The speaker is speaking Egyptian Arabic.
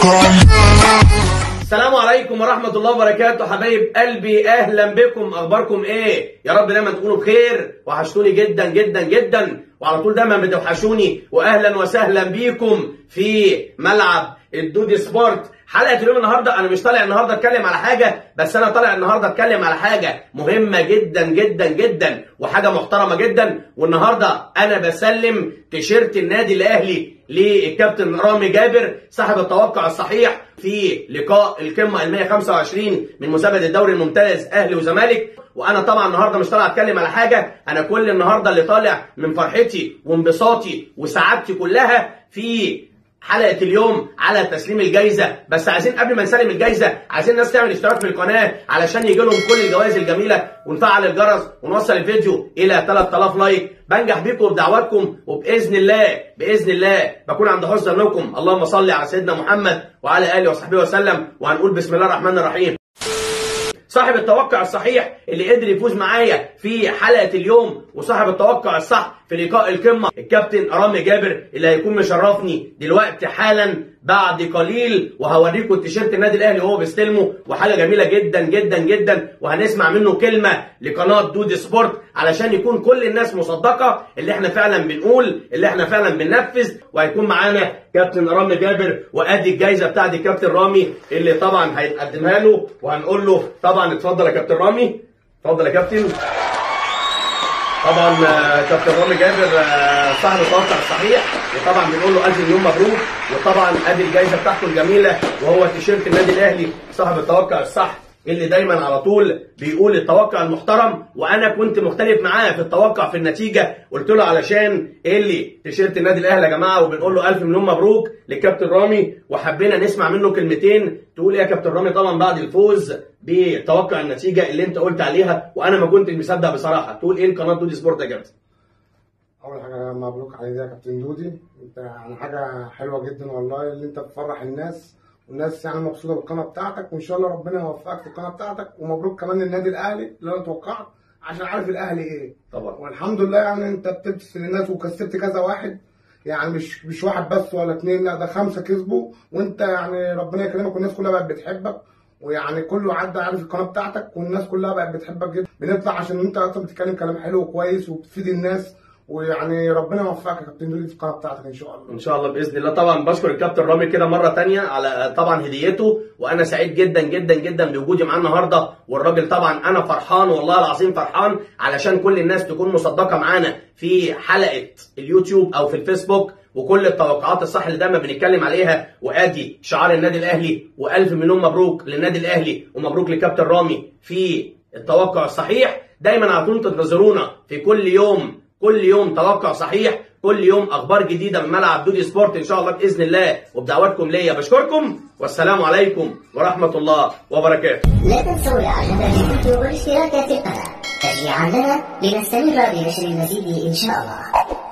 السلام عليكم ورحمة الله وبركاته حبايب قلبي أهلا بكم أخباركم إيه؟ يا رب دايما تكونوا بخير وحشتوني جدا جدا جدا وعلى طول دايما بتوحشوني وأهلا وسهلا بيكم في ملعب الدودي سبورت حلقة اليوم النهاردة أنا مش طالع النهاردة أتكلم على حاجة بس أنا طالع النهاردة أتكلم على حاجة مهمة جدا جدا جدا وحاجة محترمة جدا والنهاردة أنا بسلم تيشيرت النادي الأهلي للكابتن رامي جابر صاحب التوقع الصحيح في لقاء القمة ال 125 من مسابقة الدوري الممتاز أهلي وزمالك وانا طبعا النهارده مش طالع اتكلم على حاجه انا كل النهارده اللي طالع من فرحتي وانبساطي وسعادتي كلها في حلقه اليوم على تسليم الجائزه بس عايزين قبل ما نسلم الجائزه عايزين الناس تعمل اشتراك في القناه علشان يجي لهم كل الجوائز الجميله ونفعل الجرس ونوصل الفيديو الى 3000 لايك بنجح بيكم وبدعواتكم وباذن الله باذن الله بكون عند حسن ظنكم اللهم صل على سيدنا محمد وعلى اله وصحبه وسلم وهنقول بسم الله الرحمن الرحيم صاحب التوقع الصحيح اللي قدر يفوز معايا في حلقه اليوم وصاحب التوقع الصح في لقاء القمه الكابتن رامي جابر اللي هيكون مشرفني دلوقتي حالا بعد قليل وهوريكم التيشيرت النادي الاهلي وهو بيستلمه وحاجه جميله جدا جدا جدا وهنسمع منه كلمه لقناه دودي سبورت علشان يكون كل الناس مصدقه اللي احنا فعلا بنقول اللي احنا فعلا بننفذ وهيكون معانا كابتن رامي جابر وادي الجايزه بتاعت الكابتن رامي اللي طبعا هيتقدمها له وهنقول له طبعا اتفضل يا كابتن رامي اتفضل يا كابتن طبعا آه، كابتن رامي جابر آه، صاحب التوقع الصحيح وطبعا بنقول له الف مليون مبروك وطبعا ادي الجائزه بتاعته الجميله وهو تيشيرت النادي الاهلي صاحب التوقع الصح اللي دايما على طول بيقول التوقع المحترم وانا كنت مختلف معاه في التوقع في النتيجه قلت له علشان اللي تيشيرت النادي الاهلي يا جماعه وبنقول له الف مليون مبروك للكابتن رامي وحبينا نسمع منه كلمتين تقول ايه يا كابتن رامي طبعا بعد الفوز بتوقع النتيجه اللي انت قلت عليها وانا ما كنتش مصدق بصراحه تقول ايه القناه دودي سبورت يا كابتن اول حاجه مبروك عليك يا كابتن دودي انت يعني حاجه حلوه جدا والله اللي انت بتفرح الناس والناس يعني مبسوطه بالقناه بتاعتك وان شاء الله ربنا يوفقك في القناه بتاعتك ومبروك كمان للنادي الاهلي اللي انا توقعت عشان عارف الاهلي ايه طبعا والحمد لله يعني انت بتبتسم للناس وكسبت كذا واحد يعني مش مش واحد بس ولا اتنين لا ده خمسه كسبوا وانت يعني ربنا يكرمك والناس كلها بقت بتحبك ويعني كله عدى عارف القناه بتاعتك والناس كلها بقت بتحبك جدا بنطلع عشان انت اصلا بتتكلم كلام حلو وكويس وبتفيد الناس ويعني ربنا يوفقك يا كابتن دودي في القناه بتاعتك ان شاء الله ان شاء الله باذن الله طبعا بشكر الكابتن رامي كده مره تانية على طبعا هديته وانا سعيد جدا جدا جدا بوجودي معاه النهارده والراجل طبعا انا فرحان والله العظيم فرحان علشان كل الناس تكون مصدقه معانا في حلقه اليوتيوب او في الفيسبوك وكل التوقعات الصح اللي دايما بنتكلم عليها وادي شعار النادي الاهلي والف مليون مبروك للنادي الاهلي ومبروك لكابتن رامي في التوقع الصحيح دايما على طول تنتظرونا في كل يوم كل يوم توقع صحيح كل يوم اخبار جديده من ملعب دودي سبورت ان شاء الله باذن الله وبدعواتكم ليا بشكركم والسلام عليكم ورحمه الله وبركاته لا تنسوا الاعجاب بالفيديو والاشتراك في القناة تشجيعا لنا لنستمر بنشر المزيد ان شاء الله